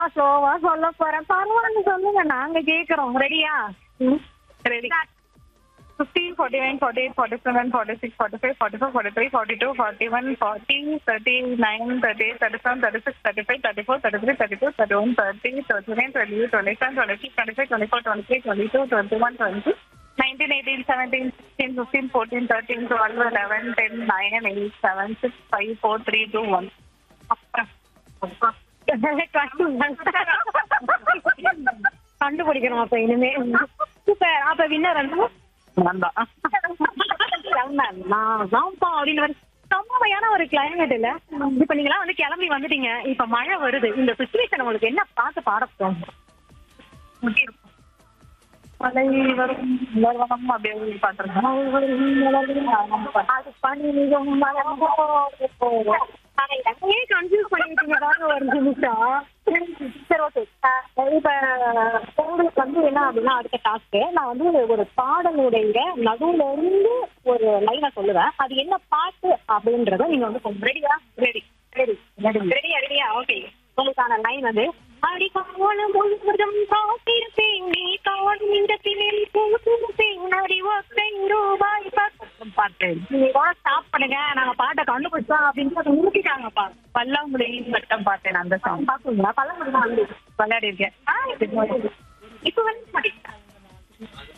ஸ்லோவா சொல்ல போறேன் பரவாயில்ல சொல்லுங்க நாங்க கேக்குறோம் ரெடியா ready fifteen forty nine forty eight forty seven forty six forty five forty four forty three forty two forty one forty thirty nine thirty eight thirty seven thirty six thirty five thirty four thirty three thirty two thirty one thirty thirty nine twenty eight twenty seven twenty six twenty five twenty four twenty three twenty two twenty one twenty nineteen eighteen seventeen sixteen fifteen fourteen thirteen twelve eleven ten nine eight seven six five four three two one அப்புறம் கண்டுபிடிக்கணும் அப்ப இனிமே super அப்ப winner வந்து வேண்டாம் நான் தான்ப்பா அப்படின்னு ஒரு செம்மையான ஒரு கிளைமேட் இல்ல இப்ப நீங்களா வந்து கிளம்பி வந்துட்டீங்க இப்ப மழை வருது இந்த சுச்சுவேஷன் உங்களுக்கு என்ன பார்த்து பாட தோணும் மழை வரும் வரும் அப்படியே பாத்துருக்கேன் அது பனி மிகவும் ஏன் கன்ஃபியூஸ் பண்ணிட்டீங்க ஏதாவது ஒரு நிமிஷம் சரி ஓகே இப்ப உங்களுக்கு வந்து என்ன அப்படின்னா அடுத்த டாஸ்க் நான் வந்து ஒரு பாடலுடைய நடுவுல இருந்து ஒரு லைனை சொல்லுவேன் அது என்ன பாட்டு அப்படின்றத நீங்க வந்து ரெடியா ரெடி ரெடி ரெடியா ரெடியா ஓகே உங்களுக்கான லைன் வந்து அடிக்கான முழுவதும் காத்திருப்பேன் நீ காணும் இந்த திணில் பூத்திருப்பேன் அறிவத்தை ரூபாய் பத்து பாட்டு நீங்க இதோட ஸ்டாப் பண்ணுங்க நாங்க பாட்டை கண்டுபிடிச்சோம் அப்படின்னு சொல்லி நிறுத்திட்டாங்கப்பா பல்லாங்குழி மட்டும் பார்த்தேன் அந்த சாங் பாக்குங்களா பழம் வந்து விளையாடி இருக்கேன் இப்ப வந்து